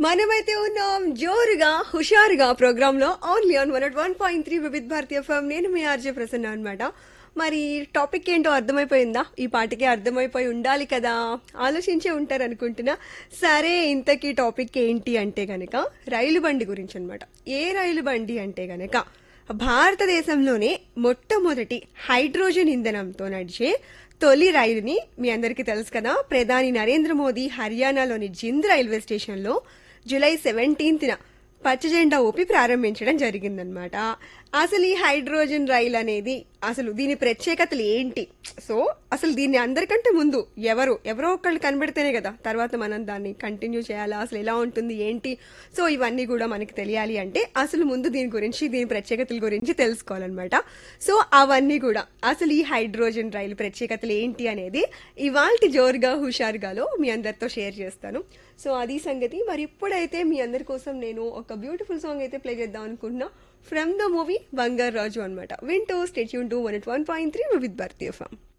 మనమైతే ఉన్నాం జోరుగా హుషారుగా ప్రోగ్రామ్ లో only on one one point three Vividh Bharatiya form నేను మీ ఆర్జే ప్రసన్న అనమాట మరి టాపిక్ ఏంటో అర్థమైపోయిందా ఈ పాటికే అర్థమైపోయి ఉండాలి కదా ఆలోచించే ఉంటారు అనుకుంటున్నా సరే ఇంతకీ టాపిక్ ఏంటి అంటే గనక రైలు బండి గురించి అనమాట ఏ రైలు బండి అంటే గనక భారతదేశంలోనే మొట్టమొదటి హైడ్రోజన్ ఇంధనంతో నడిచే తొలి రైలుని మీ అందరికీ తెలుసు కదా ప్రధాని నరేంద్ర మోదీ హర్యానాలోని జింద్ రైల్వే స్టేషన్లో జూలై సెవెంటీన్త్న పచ్చజెండా ఊపి ప్రారంభించడం జరిగిందనమాట అసలు ఈ హైడ్రోజన్ రైలు అనేది అసలు దీని ప్రత్యేకతలు ఏంటి సో అసలు దీన్ని అందరికంటే ముందు ఎవరు ఎవరో ఒకళ్ళు కనబడితేనే కదా తర్వాత మనం దాన్ని కంటిన్యూ చేయాలా అసలు ఎలా ఉంటుంది ఏంటి సో ఇవన్నీ కూడా మనకి తెలియాలి అంటే అసలు ముందు దీని గురించి దీని ప్రత్యేకతల గురించి తెలుసుకోవాలన్నమాట సో అవన్నీ కూడా అసలు ఈ హైడ్రోజన్ రైలు ప్రత్యేకతలు ఏంటి అనేది ఇవాల్టి జోరుగా హుషారుగాలో మీ అందరితో షేర్ చేస్తాను సో అది సంగతి మరి ఇప్పుడైతే మీ అందరి కోసం నేను ఒక బ్యూటిఫుల్ సాంగ్ అయితే ప్లే చేద్దాం అనుకుంటున్నా ఫ్రమ్ ద మూవీ బంగారు రాజు అనమాట వింటూ stay tuned to one one point three with Bharatiya form